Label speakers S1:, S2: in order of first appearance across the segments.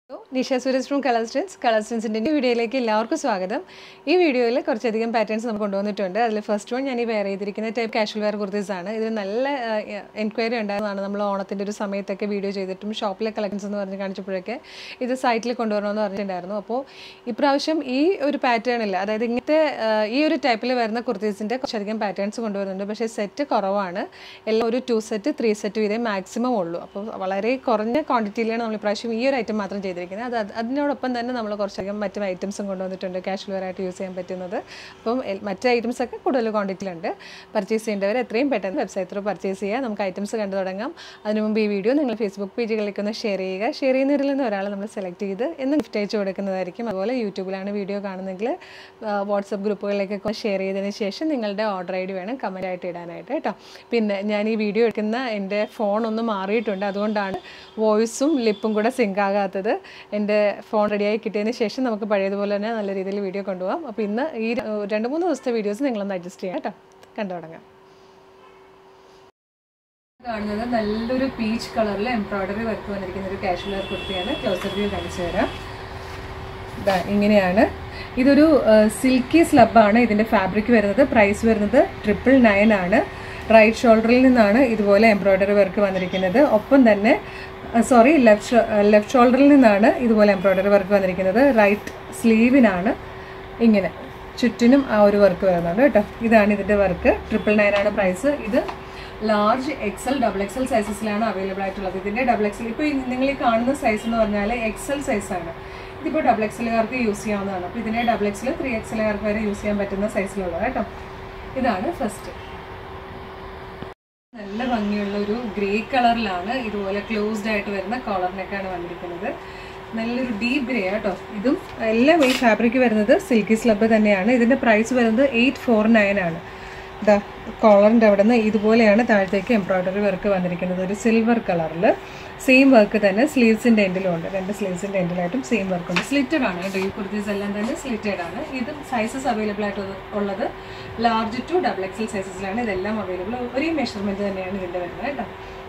S1: Nisha Suresh from Colour Stance Colour സ്റ്റൻസിൻ്റെ വീഡിയോയിലേക്ക് എല്ലാവർക്കും സ്വാഗതം ഈ വീഡിയോയിൽ കുറച്ചധികം പാറ്റേൺസ് നമുക്ക് കൊണ്ടുവന്നിട്ടുണ്ട് അതിൽ ഫസ്റ്റ് വൺ ഞാൻ ഈ വെയർ ചെയ്തിരിക്കുന്ന ടൈപ്പ് കാഷ്വൽ വെയർ കുർത്തീസ് ആണ് ഇത് നല്ല എൻക്വയറി ഉണ്ടായതാണ് നമ്മൾ ഓണത്തിൻ്റെ ഒരു സമയത്തൊക്കെ വീഡിയോ ചെയ്തിട്ടും ഷോപ്പിലെ കളക്ഷൻസ് എന്ന് പറഞ്ഞ് കാണിച്ചപ്പോഴൊക്കെ ഇത് സൈറ്റിൽ കൊണ്ടുവരണമെന്ന് പറഞ്ഞിട്ടുണ്ടായിരുന്നു അപ്പോൾ ഇപ്രാവശ്യം ഈ ഒരു പാറ്റേണിൽ അതായത് ഇങ്ങനത്തെ ആ, ഈ ഒരു ടൈപ്പിൽ വരുന്ന കുർത്തീസിൻ്റെ കുറച്ചധികം പാറ്റേൺസ് കൊണ്ടുവരുന്നുണ്ട് പക്ഷേ സെറ്റ് കുറവാണ് എല്ലാം ഒരു ടു സെറ്റ് ത്രീ സെറ്റ് വീതം മാക്സിമം ഉള്ളൂ അപ്പോൾ വളരെ കുറഞ്ഞ ക്വാണ്ടിറ്റിയിലാണ് നമ്മൾ ഇപ്രാവശ്യം ഈ ഒരു ഐറ്റം മാത്രം ചെയ്തിരിക്കുന്നത് അത് അത് അതിനോടൊപ്പം തന്നെ നമ്മൾ കുറച്ചധികം മറ്റു ഐറ്റംസും കൊണ്ടുവന്നിട്ടുണ്ട് കാഷ്വൽ വെയർ ആയിട്ട് യൂസ് ചെയ്യാൻ പറ്റുന്നത് അപ്പം എൽ- മറ്റ് ഐറ്റംസ് ഒക്കെ കൂടുതൽ ക്വാണ്ടിറ്റിയിലുണ്ട് പർച്ചേസ് ചെയ്യേണ്ടവർ എത്രയും പെട്ടെന്ന് വെബ്സൈറ്റ് ത്രൂ പർച്ചേസ് ചെയ്യുക നമുക്ക് ഐറ്റംസ് കണ്ടു തുടങ്ങാം അതിനു മുമ്പ് ഈ വീഡിയോ നിങ്ങൾ ഫേസ്ബുക്ക് പേജുകളിലേക്ക് ഒന്ന് ഷെയർ ചെയ്യുക ഷെയർ ചെയ്യുന്നവരിൽ നിന്ന് ഒരാളെ നമ്മൾ സെലക്ട് ചെയ്ത് എന്ന് ഗിഫ്റ്റ് അയച്ചു കൊടുക്കുന്നതായിരിക്കും അതുപോലെ യൂട്യൂബിലാണ് വീഡിയോ കാണുന്നെങ്കിൽ വാട്സപ്പ് ഗ്രൂപ്പുകളിലേക്കൊക്കെ ഷെയർ ചെയ്തതിന് ശേഷം നിങ്ങളുടെ ഓർഡർ ഐ ഡി വേണം കമൻ്റ് ആയിട്ട് ഇടാനായിട്ട് കേട്ടോ പിന്നെ ഞാൻ ഈ വീഡിയോ എടുക്കുന്ന എൻ്റെ ഫോൺ ഒന്ന് മാറിയിട്ടുണ്ട് അതുകൊണ്ടാണ് വോയിസും ലിപ്പും കൂടെ സിങ്ക് ആകാത്തത് എൻ്റെ ഫോൺ റെഡിയായി കിട്ടിയതിന് ശേഷം നമുക്ക് പഴയതുപോലെ തന്നെ നല്ല രീതിയിൽ വീഡിയോ കൊണ്ടുപോകാം അപ്പോൾ ഇന്ന് ഈ ര- രണ്ട് മൂന്ന് ദിവസത്തെ വീഡിയോസ് നിങ്ങളൊന്ന് അഡ്ജസ്റ്റ് ചെയ്യാം കേട്ടോ കണ്ടു തുടങ്ങാം കാണുന്നത് നല്ലൊരു പീച്ച് കളറിൽ എംബ്രോയ്ഡറി വർക്ക് വന്നിരിക്കുന്ന ഒരു കാഷ്വൽ വെയർ കുർത്തിയാണ് ക്ലോസർ വ്യൂ കാണിച്ചു തരാം ദാ ഇങ്ങനെയാണ് ഇതൊരു സിൽക്കി സ്ലബാണ് ഇതിൻ്റെ ഫാബ്രിക് വരുന്നത് പ്രൈസ് വരുന്നത് ട്രിപ്പിൾ നയൻ ആണ് റൈറ്റ് ഷോൾഡറിൽ നിന്നാണ് ഇതുപോലെ എംബ്രോയ്ഡറി വർക്ക് വന്നിരിക്കുന്നത് ഒപ്പം തന്നെ സോറി ലെഫ്റ്റ് ലെഫ്റ്റ് ഷോൾഡറിൽ നിന്നാണ് ഇതുപോലെ എംബ്രോയ്ഡറി വർക്ക് വന്നിരിക്കുന്നത് റൈറ്റ് സ്ലീവിനാണ് ഇങ്ങനെ ചുറ്റിനും ആ ഒരു വർക്ക് വരുന്നുണ്ട് കേട്ടോ ഇതാണ് ഇതിൻ്റെ വർക്ക് ട്രിപ്പിൾ നയൻ ആണ് പ്രൈസ് ഇത് ലാർജ് എക്സൽ ഡബിൾ എക്സൽ സൈസസിലാണ് അവൈലബിൾ ആയിട്ടുള്ളത് ഇതിൻ്റെ ഡബിൾ എക്സൽ ഇപ്പോൾ നിങ്ങൾ ഈ കാണുന്ന സൈസ് എന്ന് പറഞ്ഞാൽ എക്സൽ സൈസാണ് ഇതിപ്പോൾ ഡബിൾ എക്സലുകാർക്ക് യൂസ് ചെയ്യാവുന്നതാണ് അപ്പോൾ ഇതിനെ ഡബിൾ എക്സൽ ത്രീ എക്സലുകാർക്ക് വരെ യൂസ് ചെയ്യാൻ പറ്റുന്ന സൈസിലുള്ളത് കേട്ടോ ഇതാണ് ഫസ്റ്റ് നല്ല ഭംഗിയുള്ള ഒരു ഗ്രേ കളറിലാണ് ഇതുപോലെ ക്ലോസ്ഡ് ആയിട്ട് വരുന്ന കോളറിനൊക്കെയാണ് വന്നിരിക്കുന്നത് നല്ലൊരു ഡീപ്പ് ഗ്രേ കേട്ടോ ഇതും എല്ലാം ഈ ഫാബ്രിക് വരുന്നത് സിൽക്കി സ്ലബ് തന്നെയാണ് ഇതിൻ്റെ പ്രൈസ് വരുന്നത് എയ്റ്റ് ഫോർ നയൻ ആണ് ഇതാ കോളറിൻ്റെ അവിടെ നിന്ന് ഇതുപോലെയാണ് താഴത്തേക്ക് എംബ്രോയ്ഡറി വർക്ക് വന്നിരിക്കുന്നത് ഒരു സിൽവർ കളറിൽ സെയിം വർക്ക് തന്നെ സ്ലീവ്സിൻ്റെ എൻഡിലും ഉണ്ട് രണ്ട് സ്ലീവ്സിൻ്റെ എൻഡിലായിട്ടും സെയിം വർക്ക് ഉണ്ട് സ്ലിറ്റഡ് ആണ് കേട്ടോ ഈ കുർത്തീസ് എല്ലാം തന്നെ സ്ലിറ്റഡ് ആണ് ഇത് സൈസസ് അവൈലബിൾ ആയിട്ട് ഉള്ളത് ലാർജ് ടു ഡബിൾ എക്സൽ സൈസസിലാണ് ഇതെല്ലാം അവൈലബിൾ ഒരേ മെഷർമെൻറ്റ് തന്നെയാണ് ഇതിൻ്റെ വരുന്നത് കേട്ടോ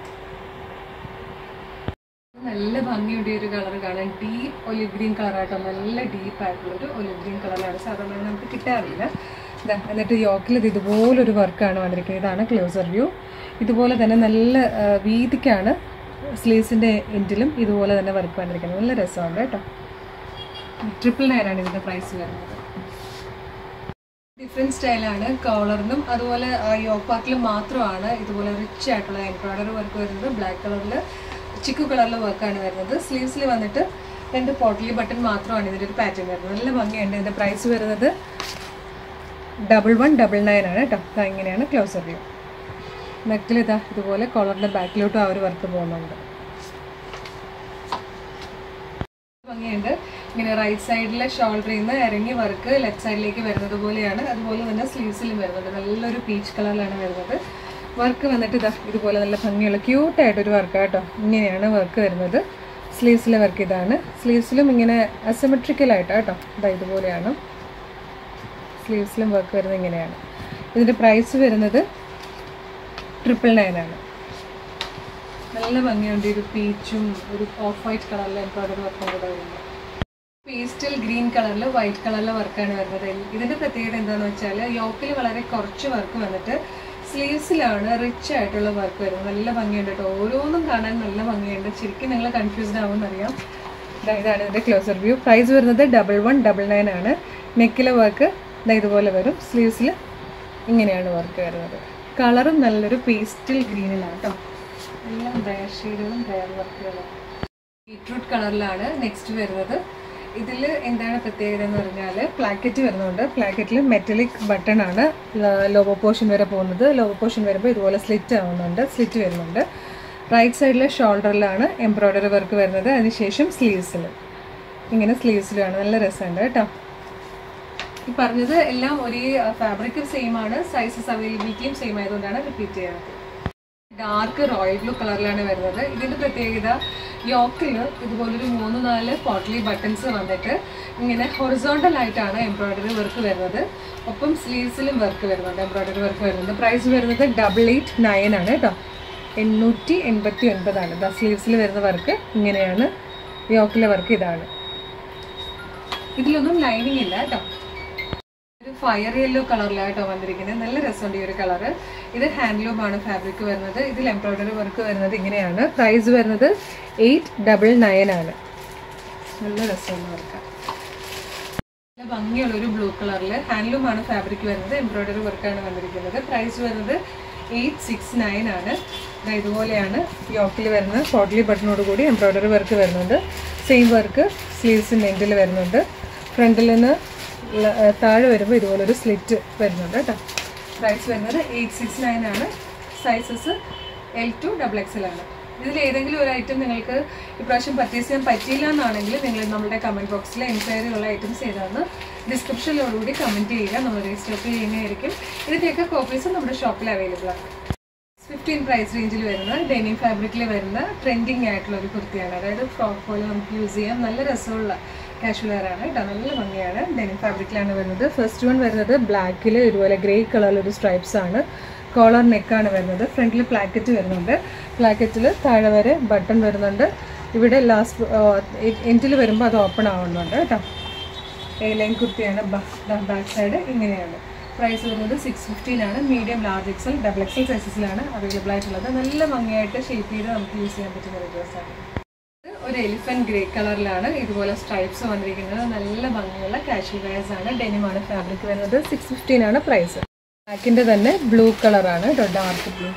S1: നല്ല ഭംഗിയുണ്ട് ഈ ഒരു കളർ കാണാൻ ഡീപ്പ് ഒലിവ് ഗ്രീൻ കളറായിട്ടോ നല്ല ഡീപ്പ് ആയിട്ടുള്ള ഒരു ഒലിവ് ഗ്രീൻ കളറാണ് സാധാരണ നമുക്ക് കിട്ടാറില്ല ദാ, എന്നിട്ട് യോക്കിൽ ഇത് ഇതുപോലൊരു വർക്കാണ് വന്നിരിക്കുന്നത് ഇതാണ് ക്ലോസർ വ്യൂ ഇതുപോലെ തന്നെ നല്ല ആ, വീതിക്കാണ് സ്ലീവ്സിൻ്റെ എൻഡിലും ഇതുപോലെ തന്നെ വർക്ക് വന്നിരിക്കുന്നത് നല്ല രസമുണ്ട് കേട്ടോ ട്രിപ്പിൾ നയനാണ് ഇതിൻ്റെ പ്രൈസ് വരുന്നത് ഡിഫറെൻറ്റ് സ്റ്റൈലാണ് കോളറിനും അതുപോലെ യോക്ക് പാർട്ടിലും മാത്രമാണ് ഇതുപോലെ റിച്ച് ആയിട്ടുള്ള എംബ്രോയ്ഡറി വർക്ക് വരുന്നത് ബ്ലാക്ക് കളറിൽ ചിക്കു കളറിലെ വർക്കാണ് വരുന്നത് സ്ലീവ്സിൽ വന്നിട്ട് രണ്ട് പോട്ടലി ബട്ടൺ മാത്രമാണ് ഇതിൻ്റെ ഒരു പാറ്റേൺ വരുന്നത് നല്ല ഭംഗിയുണ്ട് ഇതിൻ്റെ പ്രൈസ് വരുന്നത് ഡബിൾ വൺ ഡബിൾ നയൻ ആണ് കേട്ടോ ദാ ഇങ്ങനെയാണ് ക്ലോസർ വ്യൂ നെക്കിൽ ഇതാ ഇതുപോലെ കോളറിൻ്റെ ബാക്കിലോട്ടും ആ ഒരു വർക്ക് പോകുന്നുണ്ട് ഭംഗിയുണ്ട് ഇങ്ങനെ റൈറ്റ് സൈഡിലെ ഷോൾഡറിൽ നിന്ന് ഇറങ്ങി വർക്ക് ലെഫ്റ്റ് സൈഡിലേക്ക് വരുന്നത് പോലെയാണ് അതുപോലെ തന്നെ സ്ലീവ്സിലും വരുന്നുണ്ട് നല്ലൊരു പീച്ച് കളറിലാണ് വരുന്നത് വർക്ക് വന്നിട്ട് ഇതാ ഇതുപോലെ നല്ല ഭംഗിയുള്ള ക്യൂട്ടായിട്ടൊരു വർക്ക് കേട്ടോ ഇങ്ങനെയാണ് വർക്ക് വരുന്നത് സ്ലീവ്സിലെ വർക്ക് ഇതാണ് സ്ലീവ്സിലും ഇങ്ങനെ അസിമെട്രിക്കലായിട്ട് കേട്ടോ ഇതാ ഇതുപോലെയാണ് സ്ലീവ്സിലും വർക്ക് വരുന്നത് ഇങ്ങനെയാണ് ഇതിൻ്റെ പ്രൈസ് വരുന്നത് ട്രിപ്പിൾ നയൻ ആണ് നല്ല ഭംഗിയുണ്ട് ഒരു പീച്ചും ഒരു ഓഫ് വൈറ്റ് കളറിൽ എംബ്രോയ്ഡറി വർക്കും കൂടെ വരുന്നത് പേസ്റ്റൽ ഗ്രീൻ കളറിൽ വൈറ്റ് കളറിലെ വർക്കാണ് വരുന്നത് ഇതിന്റെ പ്രത്യേകത എന്താണെന്ന് വെച്ചാൽ യോക്കിൽ വളരെ കുറച്ച് വർക്ക് വന്നിട്ട് സ്ലീവ്സിലാണ് റിച്ച് ആയിട്ടുള്ള വർക്ക് വരുന്നത് നല്ല ഭംഗിയുണ്ട് കേട്ടോ ഓരോന്നും കാണാൻ നല്ല ഭംഗിയുണ്ട് ശരിക്കും നിങ്ങൾ കൺഫ്യൂസ്ഡ് ആവുമെന്നറിയാം ദാ ഇതാണ് ഇതിന്റെ ക്ലോസർ വ്യൂ പ്രൈസ് വരുന്നത് ഡബിൾ വൺ ഡബിൾ നയൻ ആണ് നെക്കിലെ വർക്ക് ഇതുപോലെ വരും സ്ലീവ്സിൽ ഇങ്ങനെയാണ് വർക്ക് വരുന്നത് കളറും നല്ലൊരു പേസ്റ്റൽ ഗ്രീനിലാണ് കേട്ടോ എല്ലാം റയർ ഷെയ്ഡുകളും റയർ വർക്കുകളും ബീട്രൂട്ട് കളറിലാണ് നെക്സ്റ്റ് വരുന്നത് ഇതിൽ എന്താണ് പ്രത്യേകത എന്ന് പറഞ്ഞാൽ പ്ലാക്കറ്റ് വരുന്നുണ്ട് പ്ലാക്കറ്റിൽ മെറ്റലിക് ബട്ടൺ ആണ് ലോവർ പോർഷൻ വരെ പോകുന്നത് ലോവർ പോർഷൻ വരുമ്പോൾ ഇതുപോലെ സ്ലിറ്റ് ആവുന്നുണ്ട് സ്ലിറ്റ് വരുന്നുണ്ട് റൈറ്റ് സൈഡിലെ ഷോൾഡറിലാണ് എംബ്രോയ്ഡറി വർക്ക് വരുന്നത് അതിനുശേഷം സ്ലീവ്സിൽ ഇങ്ങനെ സ്ലീവ്സിലാണ് നല്ല രസമുണ്ട് കേട്ടോ ഈ പറഞ്ഞത് എല്ലാം ഒരേ ഫാബ്രിക് സെയിം ആണ് സൈസസ് അവൈലബിലിറ്റിയും സെയിം ആയതുകൊണ്ടാണ് റിപ്പീറ്റ് ചെയ്യുന്നത് ഡാർക്ക് റോയൽ ബ്ലൂ കളറിലാണ് വരുന്നത് ഇതിന്റെ പ്രത്യേകത യോക്കിൽ ഇതുപോലൊരു മൂന്ന് നാല് പോട്ടലി ബട്ടൺസ് വന്നിട്ട് ഇങ്ങനെ ഹൊറിസോണ്ടൽ ആയിട്ടാണ് എംബ്രോയ്ഡറി വർക്ക് വരുന്നത് ഒപ്പം സ്ലീവ്സിലും വർക്ക് വരുന്നുണ്ട് എംബ്രോയ്ഡറി വർക്ക് വരുന്നുണ്ട് പ്രൈസ് വരുന്നത് ഡബിൾ എയ്റ്റ് നയൻ ആണ് കേട്ടോ എണ്ണൂറ്റി എൺപത്തി ഒൻപതാണ് ദ സ്ലീവ്സിൽ വരുന്ന വർക്ക് ഇങ്ങനെയാണ് യോക്കിലെ വർക്ക് ഇതാണ് ഇതിലൊന്നും ലൈനിങ് ഇല്ല കേട്ടോ ഒരു ഫയർ യെല്ലോ കളറിലായിട്ടോ വന്നിരിക്കുന്നത് നല്ല രസമുണ്ട് ഈ ഒരു കളറ് ഇത് ഹാൻഡ്ലൂം ആണ് ഫാബ്രിക് വരുന്നത് ഇതിൽ എംബ്രോയിഡറി വർക്ക് വരുന്നത് ഇങ്ങനെയാണ് പ്രൈസ് വരുന്നത് എയ്റ്റ് ഡബിൾ നയൻ ആണ് നല്ല രസമുള്ള വർക്ക് നല്ല ഭംഗിയുള്ള ഒരു ബ്ലൂ കളറിൽ ഹാൻഡ്ലൂം ആണ് ഫാബ്രിക് വരുന്നത് എംബ്രോയിഡറി വർക്കാണ് വന്നിരിക്കുന്നത് പ്രൈസ് വരുന്നത് എയ്റ്റ് സിക്സ് നയൻ ആണ് ദാ ഇതുപോലെയാണ് യോക്കിൽ വരുന്നത് ഷോർട്ട്ലി ബട്ടണോട് കൂടി എംബ്രോയിഡറി വർക്ക് വരുന്നുണ്ട് സെയിം വർക്ക് സ്ലീവ്സിൻ്റെ എൻഡിൽ വരുന്നുണ്ട് ഫ്രണ്ടിൽ നിന്ന് ല- ഏർ താഴെ വരുമ്പോൾ ഇതുപോലൊരു സ്ലിറ്റ് വരുന്നുണ്ട് കേട്ടോ പ്രൈസ് വരുന്നത് എയ്റ്റ് സിക്സ് നയൻ ആണ് sizes L to double XL ആണ് ഇതിൽ ഏതെങ്കിലും ഒരു ഐറ്റം നിങ്ങൾക്ക് ഇപ്രാവശ്യം പർച്ചേസ് ചെയ്യാൻ പറ്റിയില്ല എന്നാണെങ്കിൽ നിങ്ങൾ നമ്മുടെ കമൻറ്റ് ബോക്സിൽ എൻക്വയറി ഉള്ള ഐറ്റംസ് ഏതാണെന്ന് ഡിസ്ക്രിപ്ഷനിലോടുകൂടി കമൻറ്റ് ചെയ്യുക നമ്മൾ രജിസ്റ്റർ ചെയ്യുന്നതായിരിക്കും ഇതിൻ്റെയൊക്കെ കോപ്പീസ് നമ്മുടെ ഷോപ്പിൽ അവൈലബിൾ ആണ് ഫിഫ്റ്റീൻ പ്രൈസ് റേഞ്ചിൽ വരുന്ന ഡെനിം ഫാബ്രിക്കിൽ വരുന്ന ട്രെൻഡിങ് ആയിട്ടുള്ള ഒരു കുർത്തിയാണ് അതായത് ഫ്രോക്ക് പോലെ നമുക്ക് യൂസ് ചെയ്യാം നല്ല രസമുള്ള കാഷ്വൽ വെയർ ആണ് കേട്ടോ നല്ല ഭംഗിയാണ് ഡെനിം ഫാബ്രിക്കിലാണ് വരുന്നത് ഫസ്റ്റ് വൺ വരുന്നത് ബ്ലാക്കിൽ ഇതുപോലെ ഗ്രേ കളറിൽ ഒരു സ്ട്രൈപ്സ് ആണ് കോളർ നെക്കാണ് വരുന്നത് ഫ്രണ്ടിൽ പ്ലാക്കറ്റ് വരുന്നുണ്ട് പ്ലാക്കറ്റിൽ താഴെ വരെ ബട്ടൺ വരുന്നുണ്ട് ഇവിടെ ലാസ്റ്റ് എൻഡിൽ വരുമ്പോൾ അത് ഓപ്പൺ ആവുന്നുണ്ട് കേട്ടോ എ ലൈൻ കുർത്തിയാണ് ബാക്ക് സൈഡ് ഇങ്ങനെയാണ് പ്രൈസ് വരുന്നത് സിക്സ് ഫിഫ്റ്റീൻ ആണ് medium large XL double XL സൈസസിലാണ് അവൈലബിൾ ആയിട്ടുള്ളത് നല്ല ഭംഗിയായിട്ട് ഷേപ്പ് ചെയ്ത് നമുക്ക് യൂസ് ചെയ്യാൻ പറ്റുന്ന ഒരു ഡ്രസ്സാണ് ഇത് ഒരു എലിഫന്റ് ഗ്രേ കളറിലാണ് ഇതുപോലെ സ്ട്രൈപ്സ് വന്നിരിക്കുന്നത് നല്ല ഭംഗിയുള്ള കാഷ്വൽ വെയർസ് ആണ് ഡെനിമാണ് ഫാബ്രിക് വരുന്നത് സിക്സ് ഫിഫ്റ്റീൻ ആണ് പ്രൈസ് ബാക്കിൻ്റെ തന്നെ ബ്ലൂ കളറാണ് കേട്ടോ ഡാർക്ക് ബ്ലൂ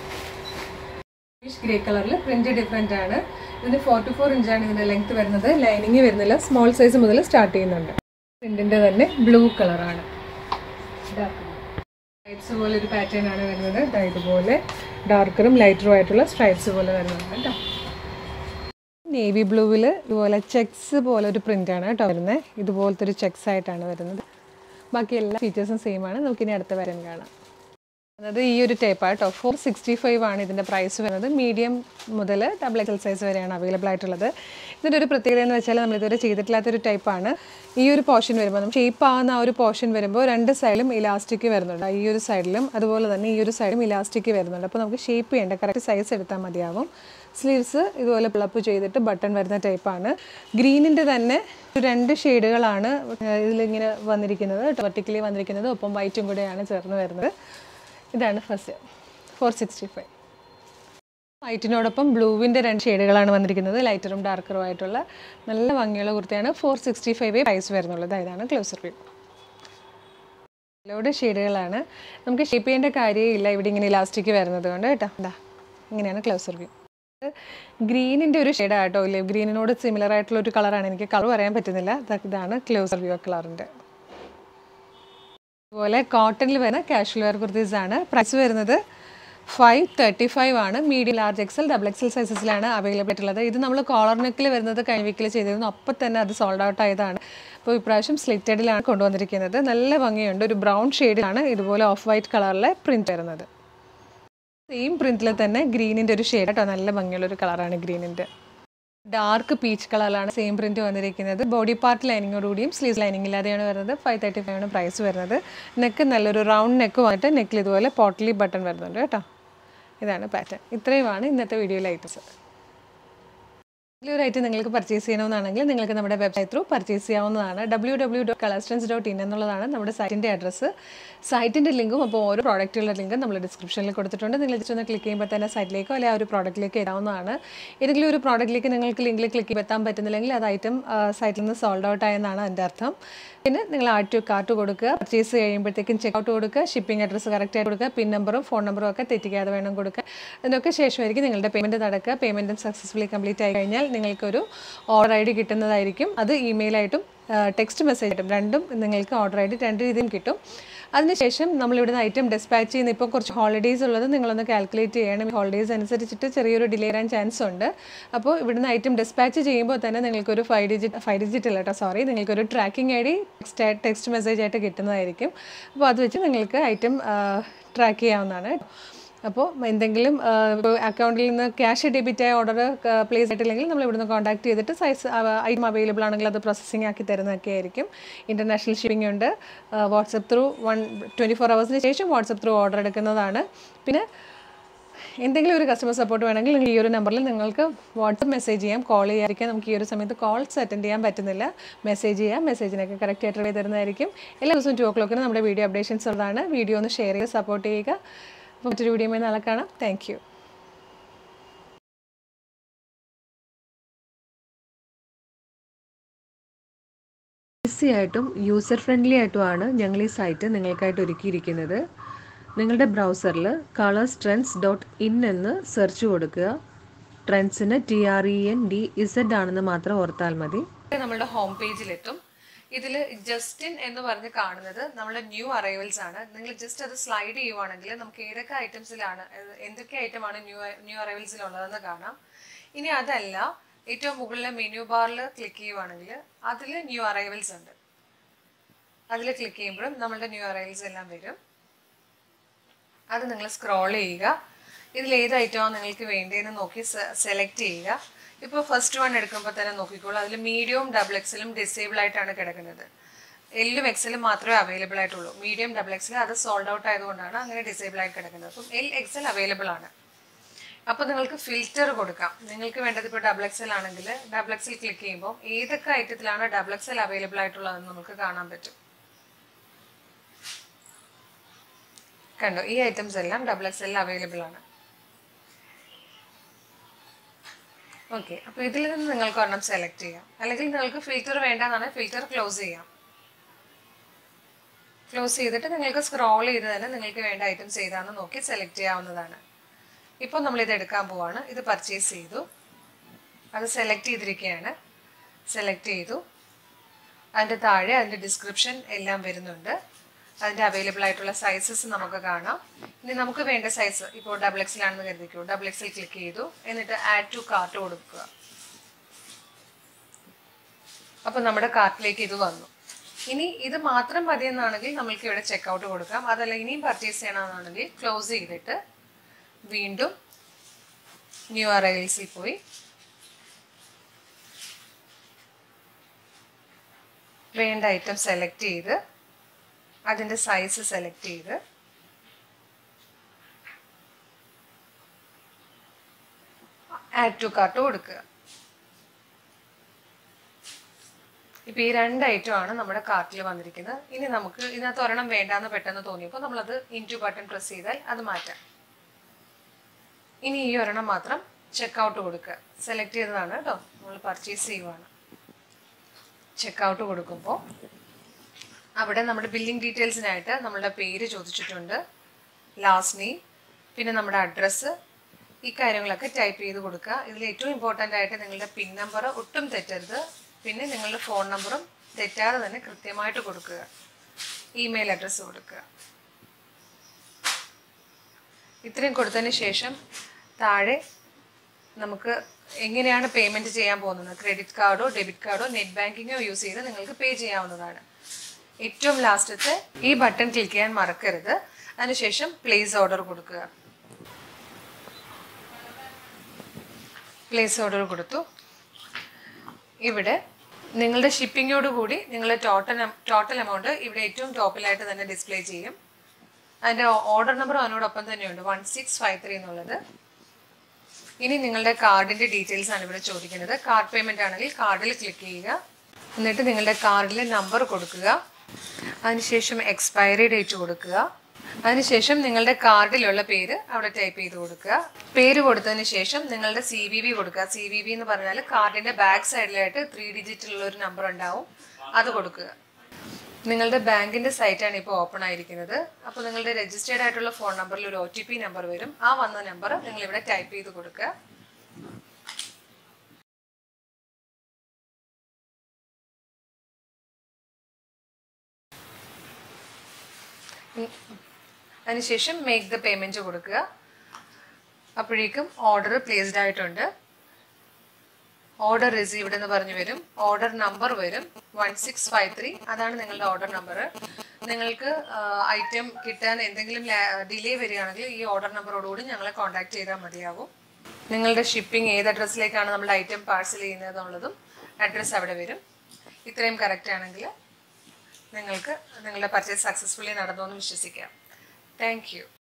S1: ഗ്രേ കളറിൽ പ്രിന്റ് ഡിഫറെൻ്റ് ആണ് ഇതിന് ഫോർ ടു ഫോർ ഇഞ്ചാണ് ഇതിൻ്റെ ലെങ്ത് വരുന്നത് ലൈനിങ് വരുന്നില്ല സ്മോൾ സൈസ് മുതൽ സ്റ്റാർട്ട് ചെയ്യുന്നുണ്ട് പ്രിന്റിൻ്റെ തന്നെ ബ്ലൂ കളറാണ് സ്ട്രൈപ്സ് പോലെ ഒരു പാറ്റേൺ ആണ് വരുന്നത് ദാ ഇതുപോലെ ഡാർക്കറും ലൈറ്ററും ആയിട്ടുള്ള സ്ട്രൈപ്സ് പോലെ വരുന്നുണ്ട് കേട്ടോ നേവി ബ്ലൂവിൽ ഇതുപോലെ ചെക്സ് പോലെ ഒരു പ്രിന്റ് ആണ് കേട്ടോ വരുന്നത് ഇതുപോലത്തെ ഒരു ചെക്സ് ആയിട്ടാണ് വരുന്നത് ബാക്കി എല്ലാ ഫീച്ചേഴ്സും സെയിം ആണ് നമുക്കിനി അടുത്ത വരാൻ കാണാം അതായത് ഈ ഒരു ടൈപ്പാണ് കേട്ടോ ഫോർ സിക്സ്റ്റി ഫൈവ് ആണ് ഇതിൻ്റെ പ്രൈസ് വരുന്നത് മീഡിയം മുതൽ ഡബിൾ എക്സൽ സൈസ് വരെയാണ് അവൈലബിൾ ആയിട്ടുള്ളത് ഇതിൻ്റെ ഒരു പ്രത്യേകത എന്ന് വെച്ചാൽ നമ്മൾ ഇതുവരെ ചെയ്തിട്ടില്ലാത്തൊരു ടൈപ്പാണ് ഈ ഒരു പോർഷൻ വരുമ്പോൾ നമ്മൾ ഷേപ്പ് ആകുന്ന ആ ഒരു പോർഷൻ വരുമ്പോൾ രണ്ട് സൈഡിലും ഇലാസ്റ്റിക് വരുന്നുണ്ട് ഈ ഒരു സൈഡിലും അതുപോലെ തന്നെ ഈ ഒരു സൈഡിലും ഇലാസ്റ്റിക് വരുന്നുണ്ട് അപ്പോൾ നമുക്ക് ഷേപ്പ് ചെയ്യേണ്ട കറക്റ്റ് സൈസ് എടുത്താൽ മതിയാവും സ്ലീവ്സ് ഇതുപോലെ പിളപ്പ് ചെയ്തിട്ട് ബട്ടൺ വരുന്ന ടൈപ്പാണ് ഗ്രീനിൻ്റെ തന്നെ ഒരു രണ്ട് ഷെയ്ഡുകളാണ് ഇതിലിങ്ങനെ വന്നിരിക്കുന്നത് വെർട്ടിക്കലി വന്നിരിക്കുന്നത് ഒപ്പം വൈറ്റും കൂടെയാണ് ചേർന്ന് വരുന്നത് ഇതാണ് ഫസ്റ്റ് ഫോർ സിക്സ്റ്റി ഫൈവ് വൈറ്റിനോടൊപ്പം ബ്ലൂവിൻ്റെ രണ്ട് ഷെയ്ഡുകളാണ് വന്നിരിക്കുന്നത് ലൈറ്ററും ഡാർക്കറും ആയിട്ടുള്ള നല്ല ഭംഗിയുള്ള കുർത്തിയാണ് ഫോർ സിക്സ്റ്റി ഫൈവ് പ്രൈസ് വരുന്നുള്ളത് ഇതാണ് ക്ലോസർ വ്യൂ ലോഡ് ഷെയ്ഡുകളാണ് നമുക്ക് ഷേപ്പ് ചെയ്യേണ്ട കാര്യമില്ല ഇവിടെ ഇങ്ങനെ ഇലാസ്റ്റിക് വരുന്നത് കൊണ്ട് കേട്ടോ ഇതാ ഇങ്ങനെയാണ് ക്ലോസർ വ്യൂ ഗ്രീനിൻ്റെ ഒരു ഷെയ്ഡാണ് കേട്ടോ ഇല്ലേ ഗ്രീനിനോട് സിമിലർ ആയിട്ടുള്ള ഒരു കളറാണ് എനിക്ക് കളർ പറയാൻ പറ്റുന്നില്ല ദാ ഇതാണ് ക്ലോസർ വ്യൂ കളറിൻ്റെ അതുപോലെ കോട്ടണിൽ വരുന്ന കാഷ്വൽ വെയർ കുർത്തീസ് ആണ് പ്രൈസ് വരുന്നത് ഫൈവ് തേർട്ടി ഫൈവ് ആണ് medium large XL double XL സൈസസിലാണ് അവൈലബിൾ ആയിട്ടുള്ളത് ഇത് നമ്മൾ കോളർ നെക്കിൽ വരുന്നത് കഴിഞ്ഞ വീക്കിൽ ചെയ്തിരുന്നു അപ്പം തന്നെ അത് സോൾഡ് ഔട്ട് ആയതാണ് അപ്പോൾ ഇപ്രാവശ്യം സ്ലിറ്റഡിലാണ് കൊണ്ടുവന്നിരിക്കുന്നത് നല്ല ഭംഗിയുണ്ട് ഒരു ബ്രൗൺ ഷെയ്ഡിലാണ് ഇതുപോലെ ഓഫ് വൈറ്റ് കളറിലെ പ്രിൻറ്റ് വരുന്നത് സെയിം പ്രിൻറ്റിൽ തന്നെ ഗ്രീനിൻ്റെ ഒരു ഷെയ്ഡ് കേട്ടോ നല്ല ഭംഗിയുള്ള ഒരു കളറാണ് ഗ്രീനിൻ്റെ ഡാർക്ക് പീച്ച് കളറിലാണ് സെയിം പ്രിന്റ് വന്നിരിക്കുന്നത് ബോഡി പാർട്ട് ലൈനിങ്ങോടുകൂടിയും സ്ലീവ് ലൈനിങ് ഇല്ലാതെയാണ് വരുന്നത് ഫൈവ് തേർട്ടി ഫൈവ് ആണ് പ്രൈസ് വരുന്നത് നെക്ക് നല്ലൊരു റൗണ്ട് നെക്ക് വന്നിട്ട് നെക്കിൽ ഇതുപോലെ പോട്ടലി ബട്ടൺ വരുന്നുണ്ട് കേട്ടോ ഇതാണ് പാറ്റേൺ ഇത്രയുമാണ് ഇന്നത്തെ വീഡിയോയിലെ ഐറ്റംസ് ഒരു ഐറ്റം നിങ്ങൾക്ക് പർച്ചേസ് ചെയ്യണമെന്നാണെങ്കിൽ നിങ്ങൾക്ക് നമ്മുടെ വെബ്സൈറ്റ് ത്രൂ പർച്ചേസ് ചെയ്യാവുന്നതാണ് W W dot colourstance dot in എന്നുള്ളതാണ് നമ്മുടെ സൈറ്റിൻ്റെ അഡ്രസ്സ് സൈറ്റിൻ്റെ ലിങ്കും അപ്പോൾ ഓരോ പ്രോഡക്റ്റുകളുടെ ലിങ്കും നമ്മൾ ഡിസ്ക്രിപ്ഷനിൽ കൊടുത്തിട്ടുണ്ട് നിങ്ങൾ ജസ്റ്റ് ഒന്ന് ക്ലിക്ക് ചെയ്യുമ്പോൾ തന്നെ സൈറ്റിലേക്കോ അല്ലെങ്കിൽ ആ ഒരു പ്രോഡക്റ്റിലേക്ക് എത്താവുന്നതാണ് ഏതെങ്കിലും ഒരു പ്രോഡക്റ്റിലേക്ക് നിങ്ങൾക്ക് ലിങ്കിൽ ക്ലിക്ക് ചെയ്ത് എത്താൻ പറ്റുന്നില്ലെങ്കിൽ അത് ഐറ്റം സൈറ്റിൽ നിന്ന് സോൾഡ് ഔട്ട് ആയെന്നാണ് എൻ്റെ അർത്ഥം പിന്നെ നിങ്ങൾ ആഡ് ടു കാർട്ട് കൊടുക്കുക പർച്ചേസ് കഴിയുമ്പോഴത്തേക്കും ചെക്ക് ഔട്ട് കൊടുക്കുക ഷിപ്പിംഗ് അഡ്രസ്സ് കറക്റ്റ് ആയിട്ട് കൊടുക്കുക പിൻ നമ്പറും ഫോൺ നമ്പറും ഒക്കെ തെറ്റിക്കാതെ വേണം കൊടുക്കുക അതിനൊക്കെ ശേഷമായിരിക്കും നിങ്ങളുടെ പേയ്മെൻറ്റ് നടക്കുക പേയ്മെൻറ്റും സക്സസ്ഫുള്ളി കംപ്ലീറ്റ് ആയി കഴിഞ്ഞാൽ നിങ്ങൾക്കൊരു ഓർഡർ ഐ ഡി കിട്ടുന്നതായിരിക്കും അത് ഇമെയിലായിട്ടും ടെക്സ്റ്റ് മെസ്സേജ് ആയിട്ടും രണ്ടും നിങ്ങൾക്ക് ഓർഡർ ഐ ഡി രണ്ട് രീതിയും കിട്ടും അതിനുശേഷം നമ്മളിവിടുന്ന് ഐറ്റം ഡിസ്പാച്ച് ചെയ്യുന്ന ഇപ്പോൾ കുറച്ച് ഹോളിഡേയ്സ് ഉള്ളത് നിങ്ങളൊന്ന് കാൽക്കുലേറ്റ് ചെയ്യണം ഹോളിഡേയ്സ് അനുസരിച്ചിട്ട് ചെറിയൊരു ഡിലേ വരാൻ ചാൻസ് ഉണ്ട് അപ്പോൾ ഇവിടുന്ന് ഐറ്റം ഡിസ്പാച്ച് ചെയ്യുമ്പോൾ തന്നെ നിങ്ങൾക്കൊരു ഫൈവ് ഡിജിറ്റ് ഫൈവ് ഡിജിറ്റ് അല്ല കേട്ടോ സോറി നിങ്ങൾക്കൊരു tracking I D text text message ആയിട്ട് കിട്ടുന്നതായിരിക്കും അപ്പോൾ അത് വെച്ച് നിങ്ങൾക്ക് ഐറ്റം ട്രാക്ക് ചെയ്യാവുന്നതാണ് അപ്പോൾ എന്തെങ്കിലും ഇപ്പോൾ അക്കൗണ്ടിൽ നിന്ന് ക്യാഷ് ഡെബിറ്റ് ആയ ഓർഡർ പ്ലേസ് ആയിട്ടില്ലെങ്കിൽ നമ്മൾ ഇവിടുന്ന് കോൺടാക്ട് ചെയ്തിട്ട് സൈസ് ഐറ്റം അവൈലബിൾ ആണെങ്കിൽ അത് പ്രോസസ്സിംഗ് ആക്കി തരുന്നതൊക്കെ ആയിരിക്കും ഇൻ്റർനാഷണൽ ഷിപ്പിംഗ് ഉണ്ട് WhatsApp through one twenty four അവേഴ്സിന് ശേഷം വാട്സപ്പ് ത്രൂ ഓർഡർ എടുക്കുന്നതാണ് പിന്നെ എന്തെങ്കിലും ഒരു കസ്റ്റമർ സപ്പോർട്ട് വേണമെങ്കിൽ നിങ്ങൾ ഈ ഒരു നമ്പറിൽ നിങ്ങൾക്ക് വാട്സപ്പ് മെസ്സേജ് ചെയ്യാം കോൾ ചെയ്യാതിരിക്കാം നമുക്ക് ഈ ഒരു സമയത്ത് കോൾസ് അറ്റൻഡ് ചെയ്യാൻ പറ്റുന്നില്ല മെസ്സേജ് ചെയ്യാം മെസ്സേജിനൊക്കെ കറക്റ്റ് ആയിട്ട് reply തരുന്നതായിരിക്കും എല്ലാ ദിവസവും ടു ഓ ക്ലോക്കിന് നമ്മുടെ വീഡിയോ അപ്ഡേഷൻസ് ഉള്ളതാണ് വീഡിയോ ഒന്ന് ഷെയർ ചെയ്ത് സപ്പോർട്ട് ചെയ്യുക അപ്പോൾ മറ്റൊരു വീഡിയോയുമായി നാളെ കാണാം താങ്ക് യു ഈസി ആയിട്ടും യൂസർ ഫ്രണ്ട്ലി ആയിട്ടുമാണ് ഞങ്ങൾ ഈ സൈറ്റ് നിങ്ങൾക്കായിട്ട് ഒരുക്കിയിരിക്കുന്നത് നിങ്ങളുടെ ബ്രൗസറിൽ കളേഴ്സ് ട്രെൻഡ്സ് ഡോട്ട് ഇൻ എന്ന് സെർച്ച് കൊടുക്കുക ട്രെൻഡ്സിന് T R E N D Z ആണെന്ന് മാത്രം ഓർത്താൽ മതി നമ്മുടെ ഹോം പേജിലെത്തും ഇതിൽ ജസ്റ്റിൻ എന്ന് പറഞ്ഞ് കാണുന്നത് നമ്മുടെ ന്യൂ അറൈവൽസ് ആണ് നിങ്ങൾ ജസ്റ്റ് അത് സ്ലൈഡ് ചെയ്യുവാണെങ്കിൽ നമുക്ക് ഏതൊക്കെ ഐറ്റംസിലാണ് ഏത് എന്തൊക്കെ ഐറ്റമാണ് ന്യൂ ന്യൂ അറൈവൽസിലുള്ളതെന്ന് കാണാം ഇനി അതല്ല ഏറ്റവും മുകളിലെ മെനു ബാറിൽ ക്ലിക്ക് ചെയ്യുവാണെങ്കിൽ അതിൽ ന്യൂ അറൈവൽസ് ഉണ്ട് അതിൽ ക്ലിക്ക് ചെയ്യുമ്പോഴും നമ്മളുടെ ന്യൂ അറൈവൽസ് എല്ലാം വരും അത് നിങ്ങൾ സ്ക്രോൾ ചെയ്യുക ഇതിൽ ഏത് ഐറ്റമാണ് നിങ്ങൾക്ക് വേണ്ടതെന്ന് നോക്കി സെലക്ട് ചെയ്യുക ഇപ്പോൾ ഫസ്റ്റ് വൺ എടുക്കുമ്പോൾ തന്നെ നോക്കിക്കോളൂ അതിൽ മീഡിയവും ഡബിൾ എക്സലും ഡിസേബിൾ ആയിട്ടാണ് കിടക്കുന്നത് എല്ലും എക്സലും മാത്രമേ അവൈലബിൾ ആയിട്ടുള്ളൂ മീഡിയം ഡബിൾ എക്സൽ അത് സോൾഡ് ഔട്ട് ആയതുകൊണ്ടാണ് അങ്ങനെ ഡിസേബിൾ ആയി കിടക്കുന്നത് അപ്പം എൽ എക്സൽ അവൈലബിൾ ആണ് അപ്പോൾ നിങ്ങൾക്ക് ഫിൽറ്റർ കൊടുക്കാം നിങ്ങൾക്ക് വേണ്ടത് ഇപ്പോൾ ഡബിൾ എക്സൽ ആണെങ്കിൽ ഡബിൾ എക്സൽ ക്ലിക്ക് ചെയ്യുമ്പോൾ ഏതൊക്കെ ഐറ്റത്തിലാണ് ഡബിൾ എക്സൽ അവൈലബിൾ ആയിട്ടുള്ളതെന്ന് നമുക്ക് കാണാൻ പറ്റും കണ്ടോ ഈ ഐറ്റംസ് എല്ലാം ഡബിൾ എക്സലിൽ അവൈലബിൾ ആണ് ഓക്കെ അപ്പോൾ ഇതിൽ നിന്ന് നിങ്ങൾക്ക് ഒരെണ്ണം സെലക്ട് ചെയ്യാം അല്ലെങ്കിൽ നിങ്ങൾക്ക് ഫിൽറ്റർ വേണ്ടെന്നാണ് ഫിൽറ്റർ ക്ലോസ് ചെയ്യാം ക്ലോസ് ചെയ്തിട്ട് നിങ്ങൾക്ക് സ്ക്രോൾ ചെയ്ത് തന്നെ നിങ്ങൾക്ക് വേണ്ട ഐറ്റംസ് ഏതാണെന്ന് നോക്കി സെലക്ട് ചെയ്യാവുന്നതാണ് ഇപ്പോൾ നമ്മളിത് എടുക്കാൻ പോവാണ് ഇത് പർച്ചേസ് ചെയ്തു അത് സെലക്ട് ചെയ്തിരിക്കുകയാണ് സെലക്ട് ചെയ്തു അതിൻ്റെ താഴെ അതിൻ്റെ ഡിസ്ക്രിപ്ഷൻ എല്ലാം വരുന്നുണ്ട് അതിൻ്റെ അവൈലബിൾ ആയിട്ടുള്ള സൈസസ് നമുക്ക് കാണാം ഇനി നമുക്ക് വേണ്ട സൈസ് ഇപ്പോൾ ഡബിൾ എക്സിലാണെന്ന് കരുതിക്കൂ ഡബിൾ എക്സിൽ ക്ലിക്ക് ചെയ്തു എന്നിട്ട് ആഡ് ടു കാർട്ട് കൊടുക്കുക അപ്പോൾ നമ്മുടെ കാർട്ടിലേക്ക് ഇത് വന്നു ഇനി ഇത് മാത്രം മതിയെന്നാണെങ്കിൽ നമ്മൾക്ക് ഇവിടെ ചെക്കൗട്ട് കൊടുക്കാം അതല്ല ഇനിയും പർച്ചേസ് ചെയ്യണമെന്നാണെങ്കിൽ ക്ലോസ് ചെയ്തിട്ട് വീണ്ടും ന്യൂ അറൈവൽസിൽ പോയി വേണ്ട ഐറ്റം സെലക്ട് ചെയ്ത് അതിൻ്റെ സൈസ് സെലക്ട് ചെയ്ത് ആഡ് ടു കാർട്ട് കൊടുക്കുക ഇപ്പം ഈ രണ്ട് ഐറ്റമാണ് നമ്മുടെ കാർട്ടിൽ വന്നിരിക്കുന്നത് ഇനി നമുക്ക് ഇതിനകത്ത് ഒരെണ്ണം വേണ്ടാന്ന് പെട്ടെന്ന് തോന്നിയപ്പോൾ നമ്മളത് ഇൻറ്റു ബട്ടൺ പ്രസ് ചെയ്താൽ അത് മാറ്റാം ഇനി ഈ ഒരെണ്ണം മാത്രം ചെക്കൗട്ട് കൊടുക്കുക സെലക്ട് ചെയ്തതാണ് കേട്ടോ നമ്മൾ പർച്ചേസ് ചെയ്യുവാണ് ചെക്കൗട്ട് കൊടുക്കുമ്പോൾ അവിടെ നമ്മുടെ ബില്ലിംഗ് ഡീറ്റെയിൽസിനായിട്ട് നമ്മളുടെ പേര് ചോദിച്ചിട്ടുണ്ട് ലാസ്റ്റ് നെയിം പിന്നെ നമ്മുടെ അഡ്രസ്സ് ഈ കാര്യങ്ങളൊക്കെ ടൈപ്പ് ചെയ്ത് കൊടുക്കുക ഇതിൽ ഏറ്റവും ഇമ്പോർട്ടൻ്റ് ആയിട്ട് നിങ്ങളുടെ പിൻ നമ്പർ ഒട്ടും തെറ്റരുത് പിന്നെ നിങ്ങളുടെ ഫോൺ നമ്പറും തെറ്റാതെ തന്നെ കൃത്യമായിട്ട് കൊടുക്കുക ഇമെയിൽ അഡ്രസ്സ് കൊടുക്കുക ഇത്രയും കൊടുത്തതിന് ശേഷം താഴെ നമുക്ക് എങ്ങനെയാണ് പേയ്മെൻറ്റ് ചെയ്യാൻ പോകുന്നത് ക്രെഡിറ്റ് കാർഡോ ഡെബിറ്റ് കാർഡോ നെറ്റ് ബാങ്കിങ്ങോ യൂസ് ചെയ്ത് നിങ്ങൾക്ക് പേ ചെയ്യാവുന്നതാണ് ഏറ്റവും ലാസ്റ്റത്തെ ഈ ബട്ടൺ ക്ലിക്ക് ചെയ്യാൻ മറക്കരുത് അതിനുശേഷം പ്ലേസ് ഓർഡർ കൊടുക്കുക പ്ലേസ് ഓർഡർ കൊടുത്തു ഇവിടെ നിങ്ങളുടെ ഷിപ്പിങ്ങോട് കൂടി നിങ്ങളുടെ ടോട്ടൽ ടോട്ടൽ എമൗണ്ട് ഇവിടെ ഏറ്റവും ടോപ്പിലായിട്ട് തന്നെ ഡിസ്പ്ലേ ചെയ്യും അതിൻ്റെ ഓർഡർ നമ്പർ അതിനോടൊപ്പം തന്നെയുണ്ട് വൺ സിക്സ് ഫൈവ് ത്രീ എന്നുള്ളത് ഇനി നിങ്ങളുടെ കാർഡിൻ്റെ ഡീറ്റെയിൽസ് ആണ് ഇവിടെ ചോദിക്കുന്നത് കാർഡ് പേയ്മെൻ്റ് ആണെങ്കിൽ കാർഡിൽ ക്ലിക്ക് ചെയ്യുക എന്നിട്ട് നിങ്ങളുടെ കാർഡിലെ നമ്പർ കൊടുക്കുക അതിനുശേഷം എക്സ്പയറി ഡേറ്റ് കൊടുക്കുക അതിനുശേഷം നിങ്ങളുടെ കാർഡിലുള്ള പേര് അവിടെ ടൈപ്പ് ചെയ്ത് കൊടുക്കുക പേര് കൊടുത്തതിന് ശേഷം നിങ്ങളുടെ സി വി വി കൊടുക്കുക സി വി വി എന്ന് പറഞ്ഞാൽ കാർഡിന്റെ ബാക്ക് സൈഡിലായിട്ട് ത്രീ ഡിജിറ്റുള്ള ഒരു നമ്പർ ഉണ്ടാവും അത് കൊടുക്കുക നിങ്ങളുടെ ബാങ്കിന്റെ സൈറ്റാണ് ഇപ്പോൾ ഓപ്പൺ ആയിരിക്കുന്നത് അപ്പോൾ നിങ്ങളുടെ രജിസ്റ്റേർഡ് ആയിട്ടുള്ള ഫോൺ നമ്പറിൽ ഒരു ഒ ടി പി നമ്പർ വരും ആ വന്ന നമ്പർ നിങ്ങൾ ഇവിടെ ടൈപ്പ് ചെയ്ത് കൊടുക്കുക അതിനുശേഷം മേക്ക് ദ പേയ്മെൻറ്റ് കൊടുക്കുക അപ്പോഴേക്കും ഓർഡർ പ്ലേസ്ഡ് ആയിട്ടുണ്ട് ഓർഡർ റിസീവ്ഡ് എന്ന് പറഞ്ഞു വരും ഓർഡർ നമ്പർ വരും വൺ സിക്സ് ഫൈവ് ത്രീ അതാണ് നിങ്ങളുടെ ഓർഡർ നമ്പർ നിങ്ങൾക്ക് ഐറ്റം കിട്ടാൻ എന്തെങ്കിലും ഡിലേ വരികയാണെങ്കിൽ ഈ ഓർഡർ നമ്പറോടുകൂടി ഞങ്ങളെ കോൺടാക്ട് ചെയ്താൽ മതിയാവും നിങ്ങളുടെ ഷിപ്പിംഗ് ഏത് അഡ്രസ്സിലേക്കാണ് നമ്മുടെ ഐറ്റം പാഴ്സൽ ചെയ്യുന്നത് എന്നുള്ളതും അഡ്രസ്സ് അവിടെ വരും ഇത്രയും കറക്റ്റ് ആണെങ്കിൽ നിങ്ങൾക്ക് നിങ്ങളുടെ പർച്ചേസ് സക്സസ്ഫുള്ളി നടന്നു എന്ന് വിശ്വസിക്കാം താങ്ക് യു